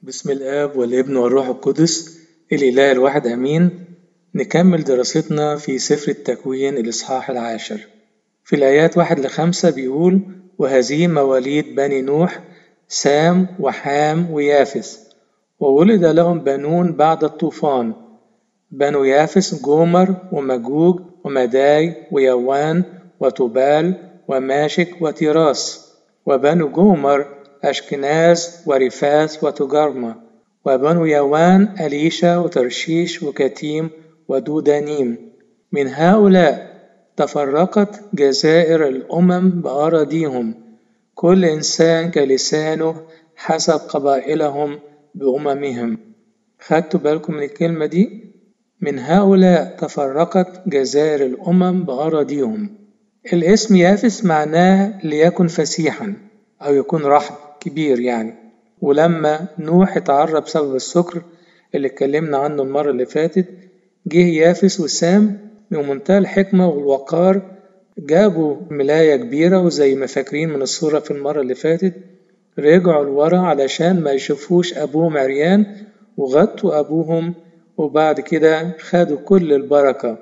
بسم الآب والابن والروح القدس الإله الواحد آمين نكمل دراستنا في سفر التكوين الإصحاح العاشر في الآيات واحد لخمسة بيقول وهذه مواليد بني نوح سام وحام ويافث وولد لهم بنون بعد الطوفان بنو يافث جومر ومجوج ومداي ويوان وتبال وماشك وتيراس وبنو جومر أشكناز ورفاث وتجرمة وبنو يوان أليشا وترشيش وكتيم ودودانيم من هؤلاء تفرقت جزائر الأمم بأراضيهم كل إنسان كلسانه حسب قبائلهم بأممهم خدتوا بالكم من الكلمة دي؟ من هؤلاء تفرقت جزائر الأمم بأراضيهم الاسم يافس معناه ليكن فسيحا أو يكون رحب كبير يعني ولما نوح اتعرى بسبب السكر اللي اتكلمنا عنه المرة اللي فاتت جه يافس وسام بمنتهى الحكمة والوقار جابوا ملاية كبيرة وزي ما فاكرين من الصورة في المرة اللي فاتت رجعوا لورا علشان ما يشوفوش أبوهم عريان وغطوا أبوهم وبعد كده خدوا كل البركة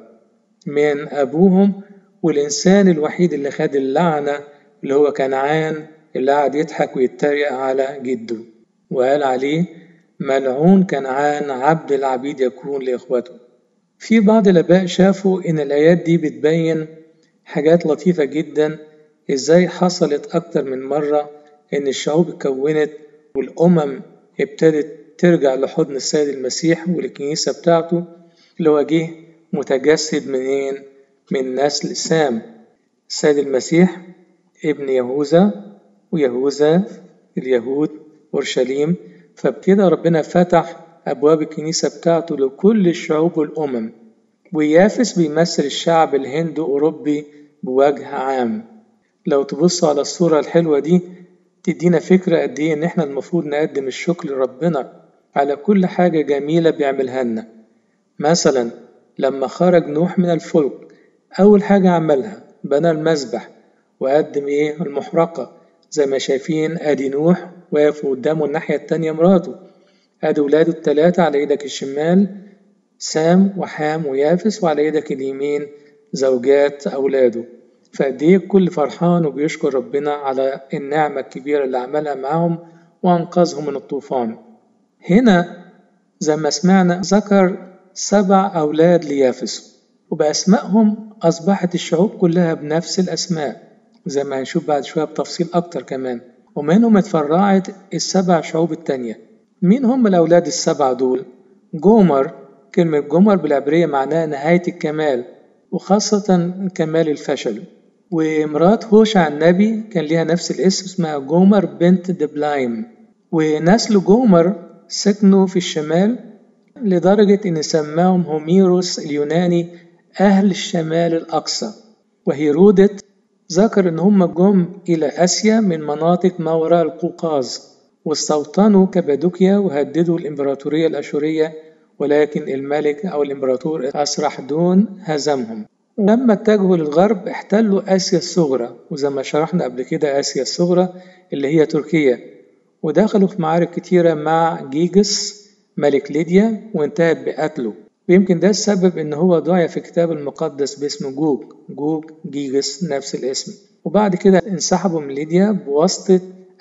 من أبوهم والإنسان الوحيد اللي خد اللعنة اللي هو كنعان اللي قعد يضحك ويتريق على جده وقال عليه ملعون كنعان عبد العبيد يكون لإخوته في بعض الآباء شافوا إن الآيات دي بتبين حاجات لطيفة جدا إزاي حصلت أكتر من مرة إن الشعوب اتكونت والأمم ابتدت ترجع لحضن السيد المسيح والكنيسة بتاعته اللي هو جه متجسد منين؟ من نسل سام السيد المسيح ابن يهوذا ويهوذا اليهود أورشليم فبكده ربنا فتح أبواب الكنيسة بتاعته لكل الشعوب والأمم ويافس بيمثل الشعب الهند أوروبي بوجه عام لو تبصوا على الصورة الحلوة دي تدينا فكرة قد إيه إن إحنا المفروض نقدم الشكر لربنا على كل حاجة جميلة بيعملها لنا مثلا لما خرج نوح من الفلك أول حاجة عملها بنى المذبح وقدم إيه المحرقة زي ما شايفين أدي نوح واقف قدامه الناحية التانية مراته أدي ولاده التلاتة على إيدك الشمال سام وحام ويافس وعلى إيدك اليمين زوجات أولاده فقد إيه الكل فرحان وبيشكر ربنا على النعمة الكبيرة اللي عملها معاهم وأنقذهم من الطوفان هنا زي ما سمعنا ذكر سبع أولاد ليافس وبأسمائهم أصبحت الشعوب كلها بنفس الأسماء زي ما هنشوف بعد شوية بتفصيل أكتر كمان ومنهم اتفرعت السبع شعوب التانية مين هم الأولاد السبعة دول؟ جومر كلمة جومر بالعبرية معناها نهاية الكمال وخاصة كمال الفشل ومرات هوشع النبي كان ليها نفس الاسم اسمها جومر بنت دبلايم ونسل جومر سكنوا في الشمال لدرجة إن سماهم هوميروس اليوناني أهل الشمال الأقصى وهيرودت ذكر إن هم جم إلى آسيا من مناطق ما وراء القوقاز واستوطنوا كابادوكيا وهددوا الإمبراطورية الأشورية ولكن الملك أو الإمبراطور أسرحدون هزمهم لما اتجهوا للغرب احتلوا آسيا الصغرى وزي ما شرحنا قبل كده آسيا الصغرى اللي هي تركيا ودخلوا في معارك كتيرة مع جيجس ملك ليديا وانتهت بقتله ويمكن ده السبب ان هو دعي في الكتاب المقدس باسم جوج جوج جيجس نفس الاسم وبعد كده انسحبوا من ليديا بواسطة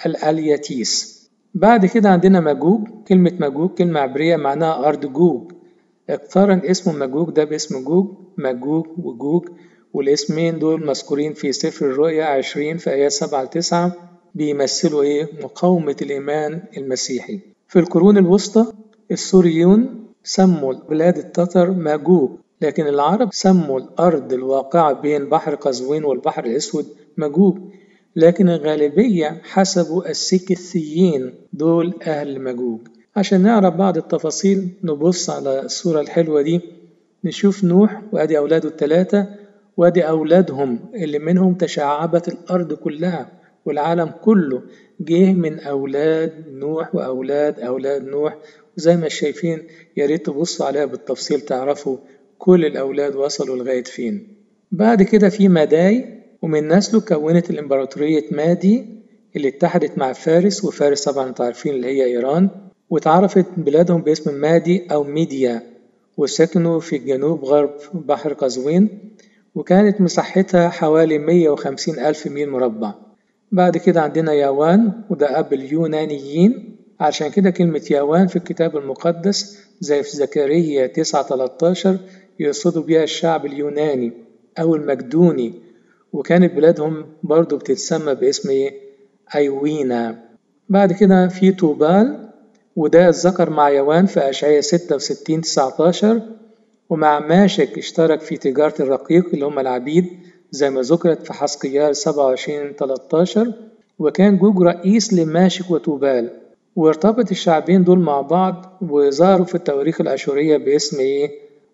الألياتيس بعد كده عندنا مجوج كلمة مجوج كلمة عبرية معناها أرض جوج اقترن اسم مجوج ده باسم جوج مجوج وجوج والاسمين دول مذكورين في سفر الرؤيا عشرين في آيات سبعة لتسعة بيمثلوا إيه؟ مقاومة الإيمان المسيحي في القرون الوسطى السوريون سموا بلاد التتر ماجوج لكن العرب سموا الأرض الواقعة بين بحر قزوين والبحر الأسود مجوج لكن الغالبية حسبوا السكثيين دول أهل مجوج عشان نعرف بعض التفاصيل نبص على الصورة الحلوة دي نشوف نوح وأدي أولاده الثلاثة وأدي أولادهم اللي منهم تشعبت الأرض كلها والعالم كله جه من أولاد نوح وأولاد أولاد نوح وزي ما شايفين يا ريت تبصوا عليها بالتفصيل تعرفوا كل الأولاد وصلوا لغاية فين بعد كده في مداي ومن نسله كونت الإمبراطورية مادي اللي اتحدت مع فارس وفارس طبعا انتوا عارفين اللي هي إيران واتعرفت بلادهم باسم مادي أو ميديا وسكنوا في جنوب غرب بحر قزوين وكانت مساحتها حوالي 150 ألف ميل مربع بعد كده عندنا ياوان وده أب اليونانيين عشان كده كلمة ياوان في الكتاب المقدس زي في زكريا 9 13 يقصدوا بيها الشعب اليوناني أو المقدوني وكانت بلادهم برضو بتتسمى باسم إيه؟ أيوينا بعد كده في توبال وده اتذكر مع يوان في أشعية 66 19 ومع ماشك اشترك في تجارة الرقيق اللي هم العبيد زي ما ذكرت في حسقيال 27 13 وكان جوج رئيس لماشك وتوبال وارتبط الشعبين دول مع بعض وظهروا في التواريخ الأشورية باسم إيه؟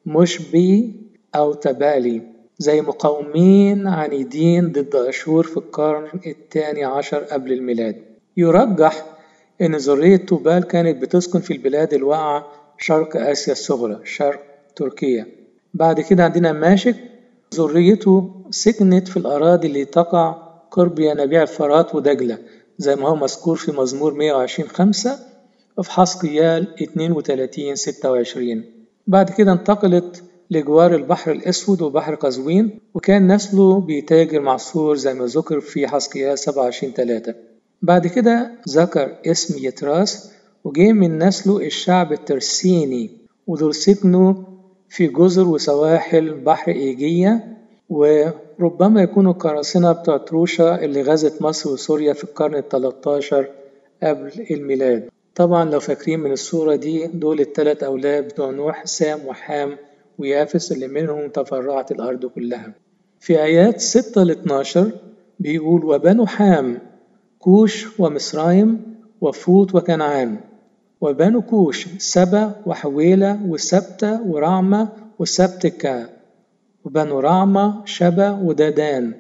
مشبي أو تبالي زي مقاومين عنيدين ضد أشور في القرن الثاني عشر قبل الميلاد يرجح إن ذرية توبال كانت بتسكن في البلاد الواقعة شرق آسيا الصغرى شرق تركيا بعد كده عندنا ماشك ذريته سكنت في الأراضي اللي تقع قرب ينابيع الفرات ودجلة زي ما هو مذكور في مزمور 120 خمسة وفي حسقيال 32 26 بعد كده انتقلت لجوار البحر الأسود وبحر قزوين وكان نسله بيتاجر مع السور زي ما ذكر في حسقيال 27 3 بعد كده ذكر اسم يتراس وجه من نسله الشعب الترسيني ودول سكنوا في جزر وسواحل بحر إيجية وربما يكونوا القراصنة بتوع تروشا اللي غزت مصر وسوريا في القرن التلتاشر قبل الميلاد طبعا لو فاكرين من الصورة دي دول التلات أولاد بتوع نوح سام وحام ويافس اللي منهم تفرعت الأرض كلها في آيات 6 ل 12 بيقول وبنو حام كوش ومصرايم وفوت وكنعان وبنو كوش سبا وحويلة وسبتة ورعمة وسبتكا وبنو رعمة شبا ودادان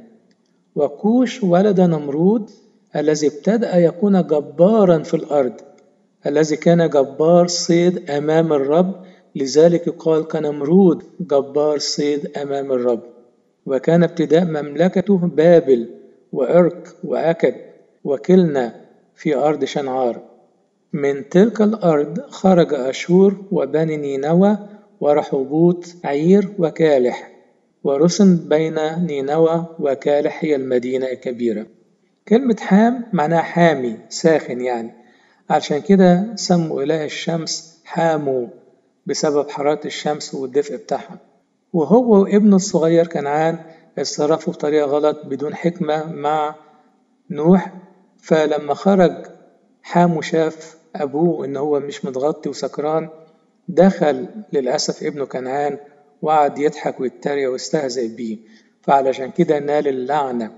وكوش ولد نمرود الذي ابتدأ يكون جبارا في الأرض الذي كان جبار صيد أمام الرب لذلك يقال كنمرود جبار صيد أمام الرب وكان ابتداء مملكته بابل وإرك وأكد وكلنا في أرض شنعار من تلك الأرض خرج أشور وبني نينوى ورحوبوت عير وكالح ورسم بين نينوى وكالح هي المدينة الكبيرة كلمة حام معناها حامي ساخن يعني عشان كده سموا إله الشمس حامو بسبب حرارة الشمس والدفء بتاعها وهو وابنه الصغير كنعان اتصرفوا بطريقة غلط بدون حكمة مع نوح فلما خرج حام وشاف أبوه إن هو مش متغطي وسكران دخل للأسف ابنه كنعان وقعد يضحك ويتريق ويستهزئ بيه فعلشان كده نال اللعنة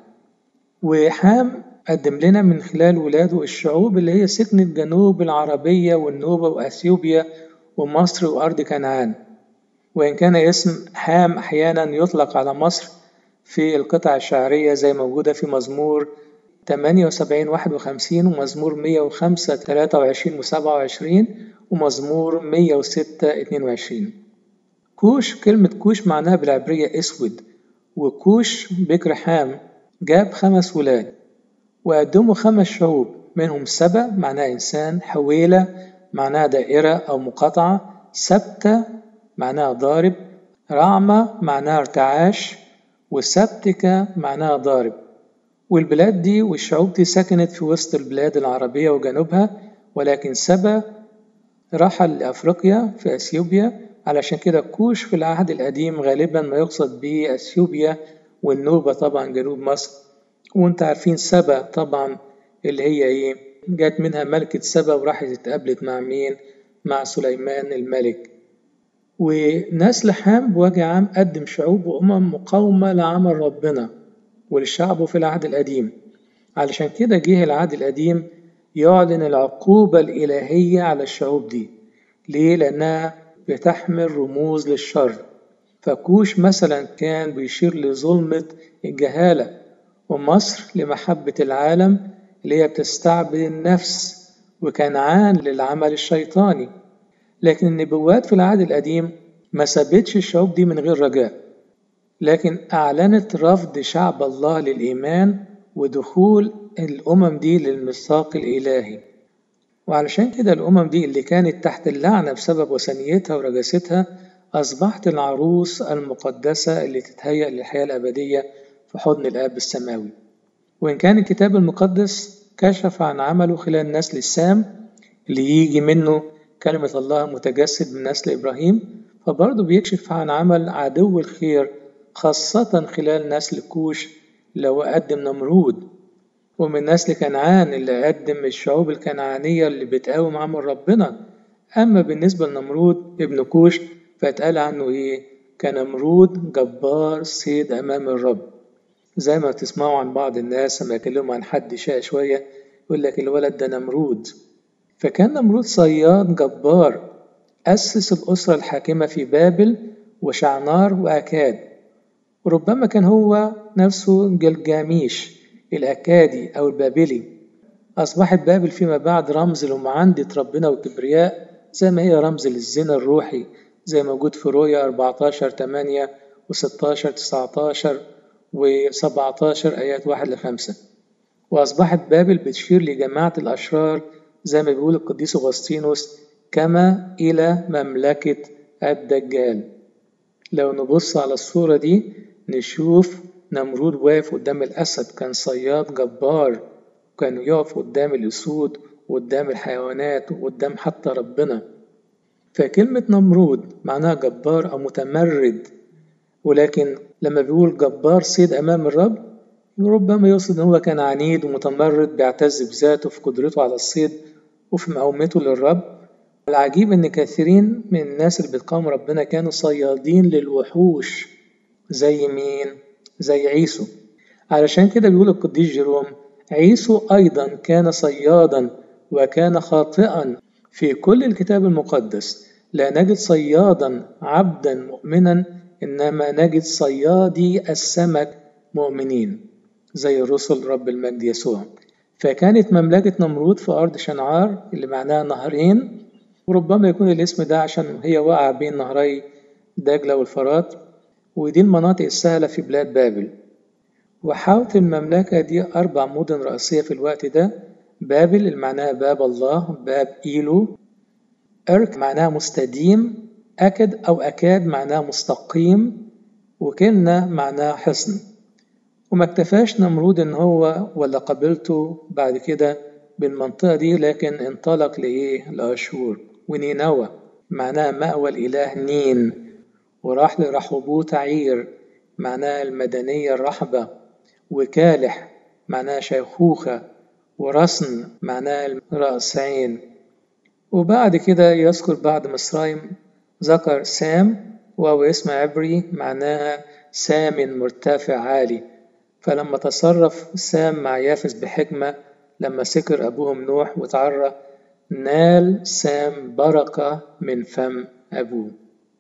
وحام قدم لنا من خلال ولاده الشعوب اللي هي سكنت جنوب العربية والنوبة وأثيوبيا ومصر وأرض كنعان وإن كان اسم حام أحيانا يطلق على مصر في القطع الشعرية زي موجودة في مزمور 78 51 ومزمور 105 23 و 27 ومزمور 106 22 كوش كلمة كوش معناها بالعبرية أسود وكوش بكر حام جاب خمس ولاد وقدموا خمس شعوب منهم سبا معناها إنسان حويلة معناها دائرة أو مقاطعة سبتة معناها ضارب رعمة معناها ارتعاش وسبتكة معناها ضارب والبلاد دي والشعوب دي سكنت في وسط البلاد العربية وجنوبها ولكن سبا رحل لأفريقيا في أثيوبيا علشان كده كوش في العهد القديم غالبا ما يقصد به أثيوبيا والنوبة طبعا جنوب مصر وانت عارفين سبا طبعا اللي هي ايه جات منها ملكة سبا وراحت اتقابلت مع مين مع سليمان الملك ونسل حام بوجه عام قدم شعوب وأمم مقاومة لعمل ربنا ولشعبه في العهد القديم علشان كده جه العهد القديم يعلن العقوبة الإلهية على الشعوب دي ليه؟ لأنها بتحمل رموز للشر فكوش مثلا كان بيشير لظلمة الجهالة ومصر لمحبة العالم اللي هي بتستعبد النفس وكنعان للعمل الشيطاني لكن النبوات في العهد القديم ما سابتش الشعوب دي من غير رجاء لكن أعلنت رفض شعب الله للإيمان ودخول الأمم دي للميثاق الإلهي وعلشان كده الأمم دي اللي كانت تحت اللعنة بسبب وثنيتها ورجاستها أصبحت العروس المقدسة اللي تتهيأ للحياة الأبدية في حضن الآب السماوي وإن كان الكتاب المقدس كشف عن عمله خلال نسل السام اللي يجي منه كلمة الله متجسد من نسل إبراهيم فبرضه بيكشف عن عمل عدو الخير خاصة خلال نسل كوش لو قدم نمرود ومن نسل كنعان اللي قدم الشعوب الكنعانية اللي بتقاوم عمل ربنا أما بالنسبة لنمرود ابن كوش فاتقال عنه إيه؟ كنمرود جبار صيد أمام الرب زي ما تسمعوا عن بعض الناس لما يكلموا عن حد شاء شوية يقول لك الولد ده نمرود فكان نمرود صياد جبار أسس الأسرة الحاكمة في بابل وشعنار وأكاد وربما كان هو نفسه جلجاميش الأكادي أو البابلي أصبحت بابل فيما بعد رمز لمعاندة ربنا والكبرياء زي ما هي رمز للزنا الروحي زي موجود في رؤيا 14 8 و16 19 و17 آيات 1 ل 5 وأصبحت بابل بتشير لجماعة الأشرار زي ما بيقول القديس أغسطينوس كما إلى مملكة الدجال لو نبص على الصورة دي نشوف نمرود واقف قدام الأسد كان صياد جبار كان يقف قدام الأسود وقدام الحيوانات وقدام حتى ربنا فكلمة نمرود معناها جبار أو متمرد ولكن لما بيقول جبار صيد أمام الرب ربما يقصد إن هو كان عنيد ومتمرد بيعتز بذاته في قدرته على الصيد وفي مقاومته للرب العجيب إن كثيرين من الناس اللي بتقاوم ربنا كانوا صيادين للوحوش زي مين؟ زي عيسو علشان كده بيقول القديس جيروم عيسو أيضا كان صيادا وكان خاطئا في كل الكتاب المقدس لا نجد صيادا عبدا مؤمنا إنما نجد صيادي السمك مؤمنين زي الرسل رب المجد يسوع فكانت مملكة نمرود في أرض شنعار اللي معناها نهرين وربما يكون الاسم ده عشان هي واقعة بين نهري دجلة والفرات ودي المناطق السهلة في بلاد بابل وحاوت المملكة دي أربع مدن رئيسية في الوقت ده بابل اللي معناها باب الله باب إيلو إرك معناها مستديم أكد أو أكاد معناها مستقيم وكلنا معناها حصن وما اكتفاش نمرود إن هو ولا قبيلته بعد كده بالمنطقة دي لكن انطلق لإيه لأشور ونينوى معناها مأوى الإله نين وراح لرحبوت عير معناها المدنية الرحبة وكالح معناها شيخوخة ورصن معناها رأس عين وبعد كده يذكر بعد مصرايم ذكر سام وهو اسم عبري معناها سام مرتفع عالي فلما تصرف سام مع يافس بحكمة لما سكر أبوهم نوح وتعرى نال سام بركة من فم أبوه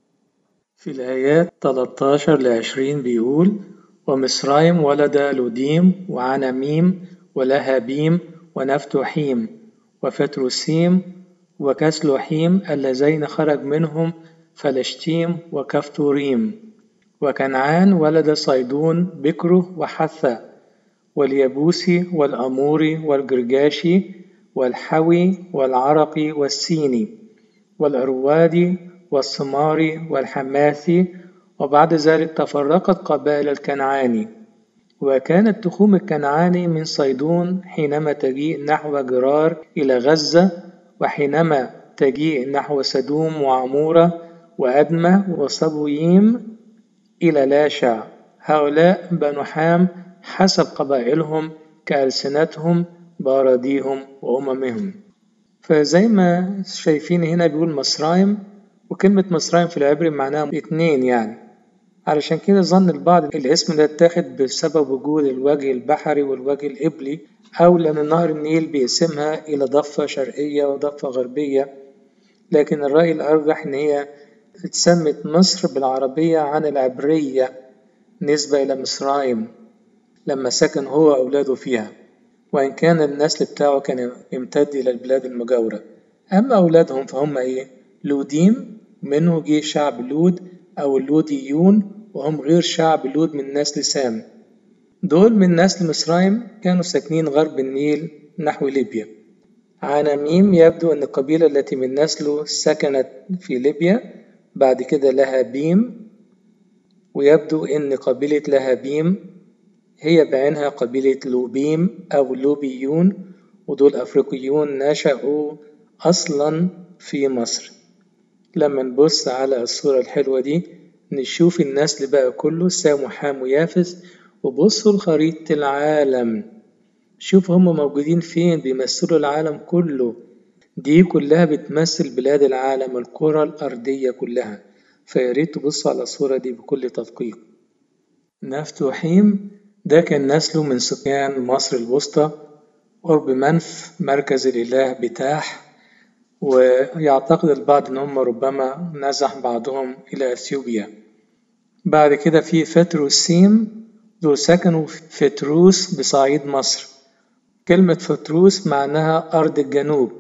في الآيات 13 ل 20 بيقول ومصرايم ولد لوديم وعنميم ولهابيم ونفتوحيم وفتروسيم وكسلوحيم اللذين خرج منهم فلشتيم وكفتوريم وكنعان ولد صيدون بكره وحثة واليبوسي والأموري والجرجاشي والحوي والعرقي والسيني والأروادي والصماري والحماثي وبعد ذلك تفرقت قبائل الكنعاني وكانت تخوم الكنعاني من صيدون حينما تجيء نحو جرار إلى غزة وحينما تجيء نحو سدوم وعمورة وأدمة وصبويم إلى لاشع هؤلاء بنو حام حسب قبائلهم كألسنتهم بأراضيهم وأممهم فزي ما شايفين هنا بيقول مصرايم وكلمة مصرايم في العبري معناها اتنين يعني علشان كده ظن البعض الاسم ده اتاخد بسبب وجود الوجه البحري والوجه الإبلي أو لأن نهر النيل بيقسمها إلى ضفة شرقية وضفة غربية لكن الرأي الأرجح إن هي اتسمت مصر بالعربية عن العبرية نسبة إلى مصرايم لما سكن هو وأولاده فيها وإن كان النسل بتاعه كان يمتد إلى البلاد المجاورة أما أولادهم فهم إيه؟ لوديم منه جه شعب لود أو اللوديون وهم غير شعب لود من نسل سام دول من نسل مصرايم كانوا ساكنين غرب النيل نحو ليبيا عناميم يبدو أن القبيلة التي من نسله سكنت في ليبيا بعد كده لها بيم ويبدو أن قبيلة لهابيم هي بعينها قبيلة لوبيم أو لوبيون ودول أفريقيون نشأوا أصلا في مصر لما نبص على الصورة الحلوة دي نشوف النسل بقى كله سام وحام ويافس وبصوا لخريطة العالم شوف هم موجودين فين بيمثلوا العالم كله دي كلها بتمثل بلاد العالم الكرة الأرضية كلها فياريت تبصوا على الصورة دي بكل تدقيق نفتوحيم ده كان نسله من سكان مصر الوسطى قرب منف مركز الإله بتاح ويعتقد البعض إن هم ربما نزح بعضهم إلى أثيوبيا بعد كده في فتروسيم دول سكنوا في تروس بصعيد مصر كلمة فتروس معناها أرض الجنوب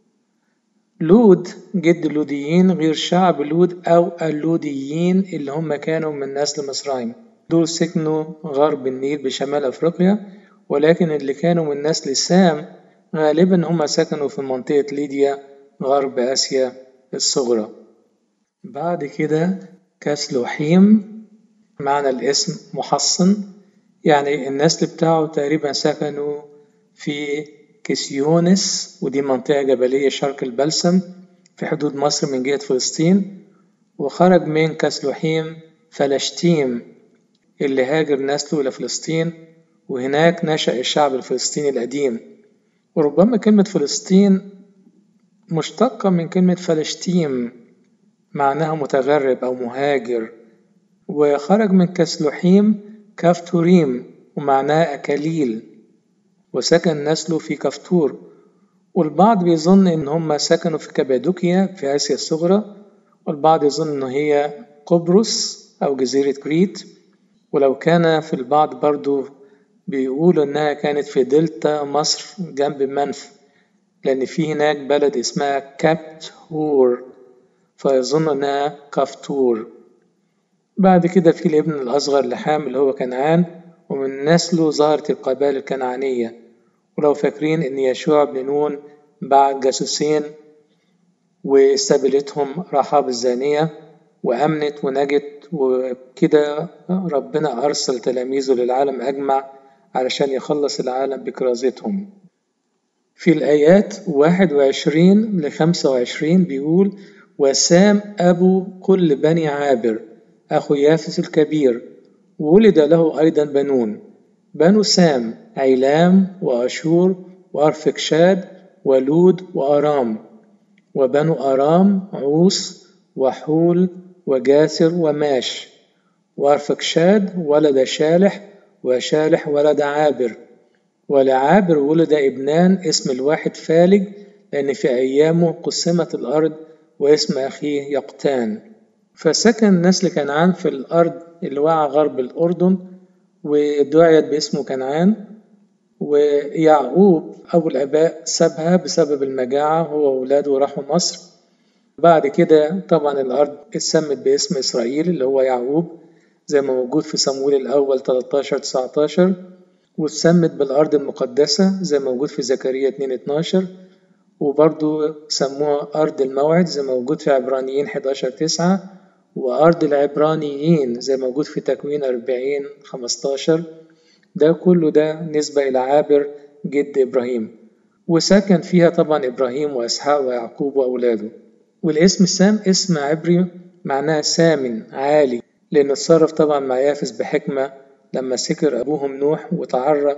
لود جد اللوديين غير شعب لود أو اللوديين اللي هم كانوا من نسل مصرايم دول سكنوا غرب النيل بشمال أفريقيا ولكن اللي كانوا من نسل سام غالبا هم سكنوا في منطقة ليديا غرب آسيا الصغرى بعد كده كاسلوحيم معنى الاسم محصن يعني النسل بتاعه تقريبا سكنوا في كسيونس ودي منطقة جبلية شرق البلسم في حدود مصر من جهة فلسطين وخرج من كسلوحيم فلشتيم اللي هاجر نسله إلى فلسطين وهناك نشأ الشعب الفلسطيني القديم وربما كلمة فلسطين مشتقة من كلمة فلشتيم معناها متغرب أو مهاجر وخرج من كسلوحيم كافتوريم ومعناه أكاليل وسكن نسله في كفتور والبعض بيظن إن هم سكنوا في كابادوكيا في آسيا الصغرى والبعض يظن إن هي قبرص أو جزيرة كريت ولو كان في البعض برضو بيقولوا إنها كانت في دلتا مصر جنب منف لأن في هناك بلد اسمها كابت هور فيظن إنها كفتور بعد كده في الابن الأصغر لحام اللي هو كنعان ومن نسله ظهرت القبائل الكنعانية ولو فاكرين إن يشوع بن نون بعت جاسوسين واستقبلتهم رحاب الزانية وأمنت ونجت وكده ربنا أرسل تلاميذه للعالم أجمع علشان يخلص العالم بكرازتهم في الآيات واحد وعشرين لخمسة وعشرين بيقول وسام أبو كل بني عابر أخو يافس الكبير ولد له أيضا بنون بنو سام عيلام وأشور وأرفكشاد ولود وأرام وبنو أرام عوس وحول وجاسر وماش وأرفكشاد ولد شالح وشالح ولد عابر ولعابر ولد ابنان اسم الواحد فالج لأن في أيامه قسمت الأرض واسم أخيه يقتان فسكن نسل كنعان في الأرض اللي وقع غرب الأردن ودعيت باسمه كنعان ويعقوب أبو الآباء سابها بسبب المجاعة هو وولاده راحوا مصر بعد كده طبعا الأرض اتسمت باسم إسرائيل اللي هو يعقوب زي ما موجود في صمويل الأول 13 19 واتسمت بالأرض المقدسة زي ما موجود في زكريا 2 12 وبرضو سموها أرض الموعد زي ما موجود في عبرانيين 11 9 وأرض العبرانيين زي ما موجود في تكوين 40 15 ده كله ده نسبة إلى عابر جد إبراهيم وسكن فيها طبعا إبراهيم وإسحاق ويعقوب وأولاده والاسم سام اسم عبري معناه سامن عالي لأنه اتصرف طبعا مع يافس بحكمة لما سكر أبوهم نوح وتعرى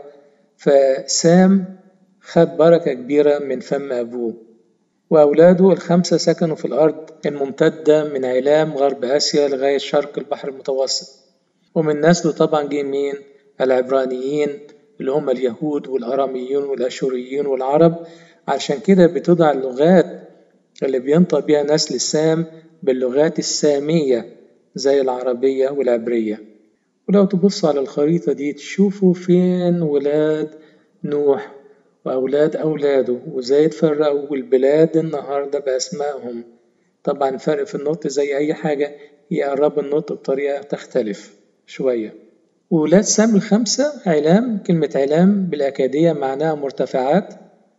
فسام خد بركة كبيرة من فم أبوه وأولاده الخمسة سكنوا في الأرض الممتدة من علام غرب آسيا لغاية شرق البحر المتوسط ومن نسله طبعا جه مين؟ العبرانيين اللي هم اليهود والأراميون والأشوريين والعرب عشان كده بتدعى اللغات اللي بينطق بيها نسل السام باللغات السامية زي العربية والعبرية ولو تبص على الخريطة دي تشوفوا فين ولاد نوح وأولاد أولاده وإزاي اتفرقوا البلاد النهاردة بأسمائهم طبعا فرق في النطق زي أي حاجة يقرب النطق بطريقة تختلف شوية وولاد سام الخمسة علام كلمة علام بالأكادية معناها مرتفعات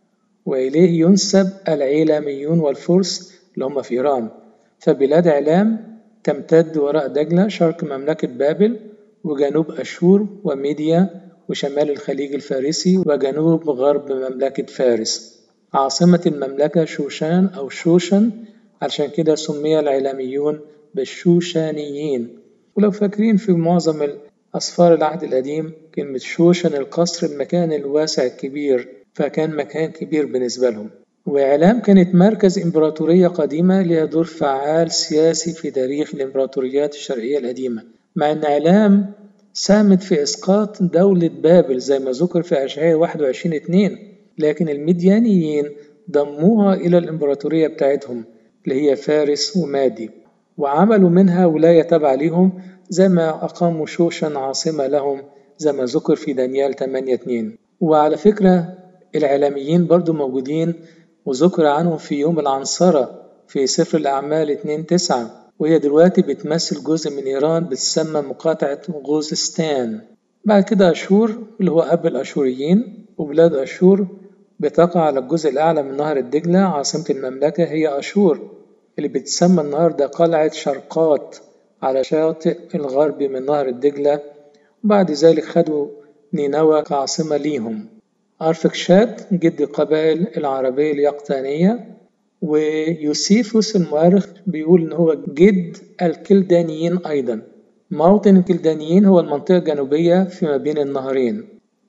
وإليه ينسب العيلاميون والفرس اللي هم في إيران فبلاد علام تمتد وراء دجلة شرق مملكة بابل وجنوب أشور وميديا وشمال الخليج الفارسي وجنوب غرب مملكة فارس عاصمة المملكة شوشان أو شوشن عشان كده سمي العلاميون بالشوشانيين ولو فاكرين في معظم أسفار العهد القديم كلمة شوشن القصر المكان الواسع الكبير فكان مكان كبير بالنسبة لهم وإعلام كانت مركز إمبراطورية قديمة لها دور فعال سياسي في تاريخ الإمبراطوريات الشرقية القديمة مع أن إعلام ساهمت في إسقاط دولة بابل زي ما ذكر في أشعياء 21 2 لكن المديانيين ضموها إلى الإمبراطورية بتاعتهم اللي هي فارس ومادي وعملوا منها ولاية تابعة ليهم زي ما أقاموا شوشن عاصمة لهم زي ما ذكر في دانيال 8 2 وعلى فكرة العلاميين برضو موجودين وذكر عنهم في يوم العنصرة في سفر الأعمال 2 9 وهي دلوقتي بتمثل جزء من إيران بتسمى مقاطعة غوزستان بعد كده أشور اللي هو أب الأشوريين وبلاد أشور بتقع على الجزء الأعلى من نهر الدجلة عاصمة المملكة هي أشور اللي بتسمى النهاردة قلعة شرقات على شاطئ الغربي من نهر الدجلة وبعد ذلك خدوا نينوى كعاصمة ليهم أرفكشاد جد القبائل العربية اليقطانية ويوسيفوس المؤرخ بيقول إن هو جد الكلدانيين أيضا موطن الكلدانيين هو المنطقة الجنوبية فيما بين النهرين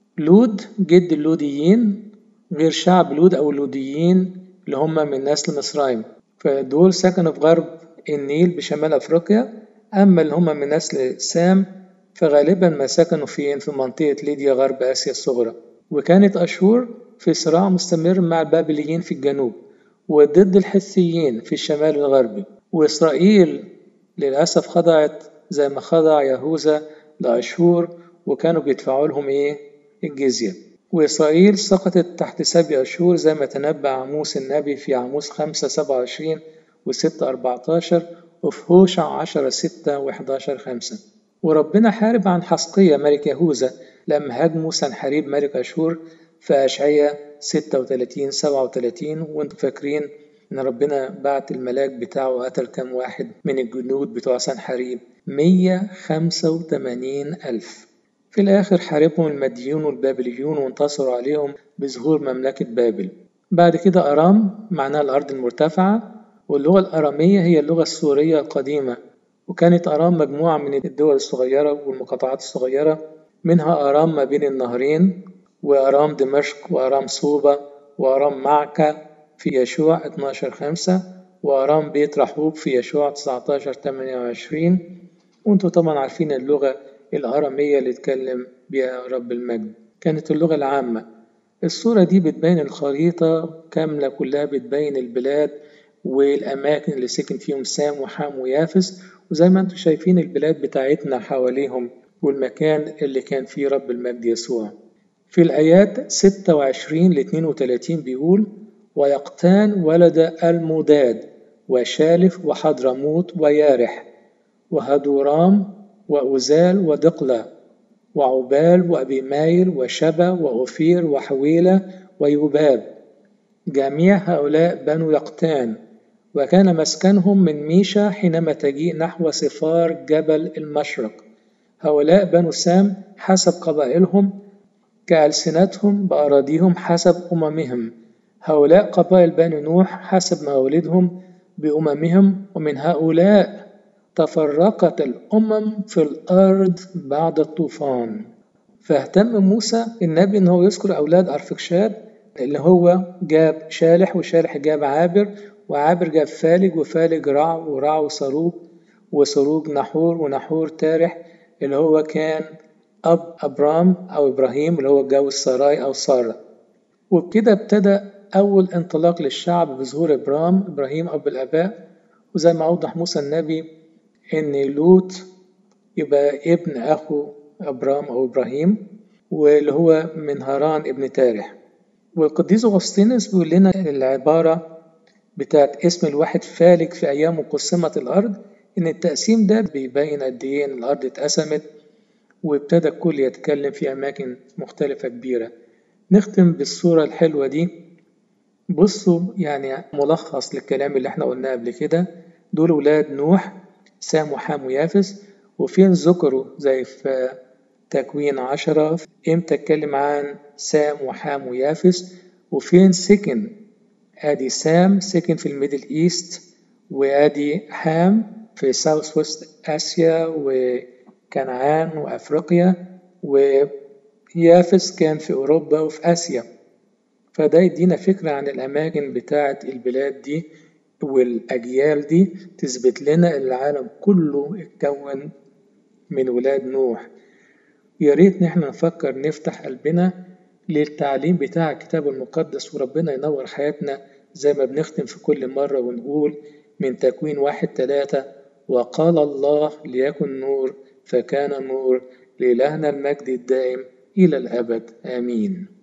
لود جد اللوديين غير شعب لود أو اللوديين اللي هم من نسل مصرايم فدول سكنوا في غرب النيل بشمال أفريقيا أما اللي هم من نسل سام فغالبا ما سكنوا فين في منطقة ليديا غرب آسيا الصغرى وكانت أشور في صراع مستمر مع البابليين في الجنوب وضد الحثيين في الشمال الغربي وإسرائيل للأسف خضعت زي ما خضع يهوذا لأشور وكانوا بيدفعوا لهم إيه الجزية وإسرائيل سقطت تحت سبي أشور زي ما تنبأ عموس النبي في عموس خمسة سبعة وعشرين وستة أربعتاشر وفي هوشع عشرة ستة وحداشر خمسة وربنا حارب عن حسقية ملك يهوذا لما هاجموا سنحريب ملك أشور في أشعية ستة وتلاتين سبعة وتلاتين وانتم فاكرين إن ربنا بعت الملاك بتاعه وقتل كام واحد من الجنود بتوع سنحريب مية خمسة وتمانين ألف في الآخر حاربهم المديون والبابليون وانتصروا عليهم بظهور مملكة بابل بعد كده أرام معناها الأرض المرتفعة واللغة الأرامية هي اللغة السورية القديمة وكانت أرام مجموعة من الدول الصغيرة والمقاطعات الصغيرة منها أرام ما بين النهرين وأرام دمشق وأرام صوبة وأرام معكة في يشوع 12 خمسة وأرام بيت رحوب في يشوع 19 28 وانتوا طبعا عارفين اللغة الأرامية اللي اتكلم بها رب المجد كانت اللغة العامة الصورة دي بتبين الخريطة كاملة كلها بتبين البلاد والأماكن اللي سكن فيهم سام وحام ويافس وزي ما انتم شايفين البلاد بتاعتنا حواليهم والمكان اللي كان فيه رب المجد يسوع في الآيات 26 ل 32 بيقول ويقتان ولد المداد وشالف وحضرموت ويارح وهدورام وأزال ودقلة وعبال وأبيمايل وشبا وأوفير وحويلة ويوباب جميع هؤلاء بنو يقتان وكان مسكنهم من ميشا حينما تجيء نحو صفار جبل المشرق هؤلاء بنو سام حسب قبائلهم كألسنتهم بأراضيهم حسب أممهم هؤلاء قبائل بني نوح حسب موالدهم بأممهم ومن هؤلاء تفرقت الأمم في الأرض بعد الطوفان فاهتم موسى النبي إن هو يذكر أولاد أرفكشاد اللي هو جاب شالح وشالح جاب عابر وعابر جاب فالج وفالج رع ورع وصاروج وصاروج نحور ونحور تارح اللي هو كان أب أبرام أو إبراهيم اللي هو اتجوز ساراي أو سارة وبكده ابتدى أول انطلاق للشعب بظهور إبرام إبراهيم أب الآباء وزي ما أوضح موسى النبي إن لوط يبقى ابن أخو أبرام أو إبراهيم واللي هو من هاران ابن تارح والقديس أغسطينوس بيقول لنا العبارة بتاعت اسم الواحد فالك في أيام قسمت الأرض إن التقسيم ده بيبين قد إيه إن الأرض اتقسمت وابتدى الكل يتكلم في أماكن مختلفة كبيرة نختم بالصورة الحلوة دي بصوا يعني ملخص للكلام اللي احنا قلناه قبل كده دول ولاد نوح سام وحام ويافس وفين ذكروا زي في تكوين عشرة امتى اتكلم عن سام وحام ويافس وفين سكن ادي سام سكن في الميدل ايست وادي حام في ساوث ويست اسيا وكنعان وافريقيا ويافس كان في اوروبا وفي اسيا فده يدينا فكرة عن الأماكن بتاعة البلاد دي والأجيال دي تثبت لنا إن العالم كله اتكون من ولاد نوح يا ريت نحن نفكر نفتح قلبنا للتعليم بتاع الكتاب المقدس وربنا ينور حياتنا زي ما بنختم في كل مرة ونقول من تكوين واحد ثلاثة وقال الله ليكن نور فكان نور لإلهنا المجد الدائم إلى الأبد آمين